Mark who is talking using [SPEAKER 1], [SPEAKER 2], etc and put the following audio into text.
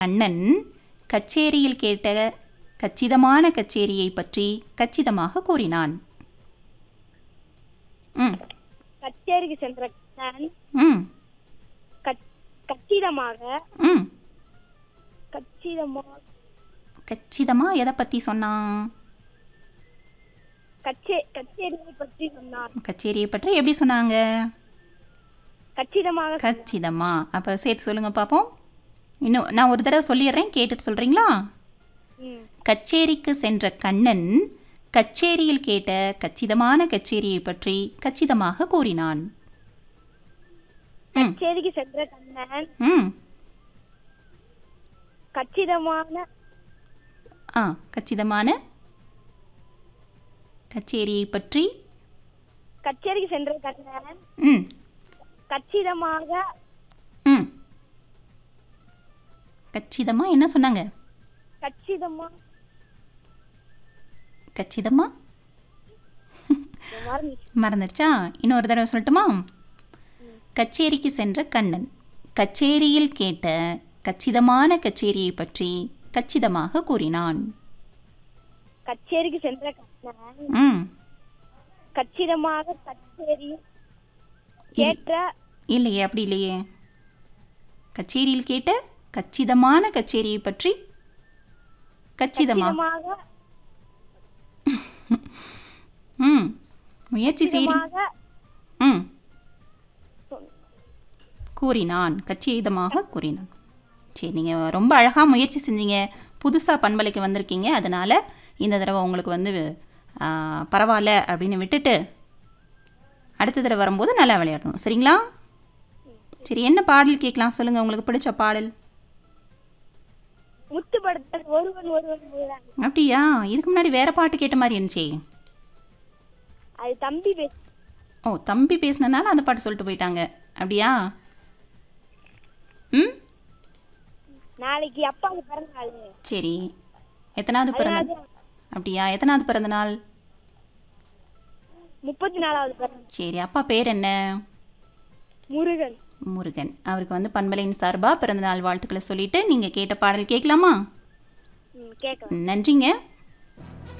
[SPEAKER 1] கண்ணன் கச்சேரியில் கேட்ட கச்சிதமான கச்சேரியை பற்றி கச்சிதமாக கூறினான் ம்
[SPEAKER 2] கச்சேரிக்கு சென்ற கண்ணன்
[SPEAKER 1] ம்
[SPEAKER 2] கச்- கச்சிதமாக
[SPEAKER 1] ம்
[SPEAKER 2] கச்சிதமாக
[SPEAKER 1] கச்சிதமாக எதை பற்றி சொன்னான்
[SPEAKER 2] கச்சே கச்சேரியை பற்றி சொன்னான்
[SPEAKER 1] கச்சேரியை பற்றி எப்படி சொன்னாங்க
[SPEAKER 2] கச்சிதமாக
[SPEAKER 1] கச்சிதமா அப்போ சேர்த்து சொல்லுங்கள் பார்ப்போம் இன்னும் நான் ஒரு தடவை சொல்லிடுறேன் கேட்டுட்டு சொல்கிறீங்களா
[SPEAKER 2] ம்.
[SPEAKER 1] கச்சேரிக்கு சென்ற கண்ணன் கச்சேரியில் கேட்ட கச்சிதமான கச்சேரியை பற்றி கச்சிதமாக கூறினான் ம்
[SPEAKER 2] கச்சேரிக்கு சென்ற கண்ணன்
[SPEAKER 1] ம்
[SPEAKER 2] கச்சிதமான
[SPEAKER 1] ஆ கச்சிதமான கச்சேரியை பற்றி
[SPEAKER 2] கச்சேரிக்கு சென்ற கண்ணன்
[SPEAKER 1] ம்
[SPEAKER 2] கச்சிதமாக
[SPEAKER 1] ம் கச்சிதமாக என்ன சொன்னாங்க
[SPEAKER 2] கச்சிதமா
[SPEAKER 1] கச்சிதமா
[SPEAKER 2] மறந்துச்சு.
[SPEAKER 1] மறந்துடுச்சா இன்னொரு தடவை சொல்லட்டுமா கச்சேரிக்கு சென்ற கண்ணன் கச்சேரியில் கேட்ட கச்சிதமான கச்சேரியை பற்றி கச்சிதமாக கூறினான்
[SPEAKER 2] கச்சேரிக்கு சென்ற கண்ணன்
[SPEAKER 1] ம்
[SPEAKER 2] கச்சிதமாக கச்சேரி கேட்ட
[SPEAKER 1] இல்லையே அப்படி இல்லையே கச்சேரியில் கேட்ட கச்சிதமான கச்சேரியை பற்றி கச்சிதமாக
[SPEAKER 2] கச்சிதமாக
[SPEAKER 1] ம் முயற்சி செய்றீ
[SPEAKER 2] கச்சிதமாக
[SPEAKER 1] ம்
[SPEAKER 2] சொன்ன-
[SPEAKER 1] கூறினான் கச்சிதமாக கூறினான் சரி நீங்கள் ரொம்ப அழகாக முயற்சி செஞ்சீங்க புதுசாக பண்பலைக்கு வந்திருக்கீங்க அதனால் இந்த தடவை உங்களுக்கு வந்து ஆ, பரவாயில்ல அப்படின்னு விட்டுட்டு அடுத்த தடவை வரும்போது நல்லா விளையாடணும் சரிங்களா சரி என்ன பாடல் கேட்கலாம் சொல்லுங்கள் உங்களுக்கு பிடிச்ச பாடல்
[SPEAKER 2] முத்து படத்தில் ஒருவன் ஒருவன் முழுதான்
[SPEAKER 1] அப்படியா இதுக்கு முன்னாடி வேறு பாட்டு கேட்ட மாதிரி இருந்துச்சே
[SPEAKER 2] அது தம்பி பேச
[SPEAKER 1] ஓ தம்பி பேசினனால அந்த பாட்டு சொல்லிட்டு போயிட்டாங்க அப்படியா ம்
[SPEAKER 2] நாளைக்கு அப்பாவுக்கு பிறந்த நாள்
[SPEAKER 1] சரி எத்தனாவது பிறந்த
[SPEAKER 2] அதனால
[SPEAKER 1] அப்படியா எத்தனாவது பிறந்த நாள்
[SPEAKER 2] முப்பத்தி நாலாவது பிறந்த
[SPEAKER 1] சரி அப்பா பேர் என்ன
[SPEAKER 2] முருகன்
[SPEAKER 1] முருகன் அவருக்கு வந்து பண்பலையின் சார்பாக பிறந்தநாள் வாழ்த்துக்களை சொல்லிட்டு நீங்கள் கேட்ட பாடல் கேட்கலாமா
[SPEAKER 2] ம், கேட்கலாம்
[SPEAKER 1] நன்றிங்க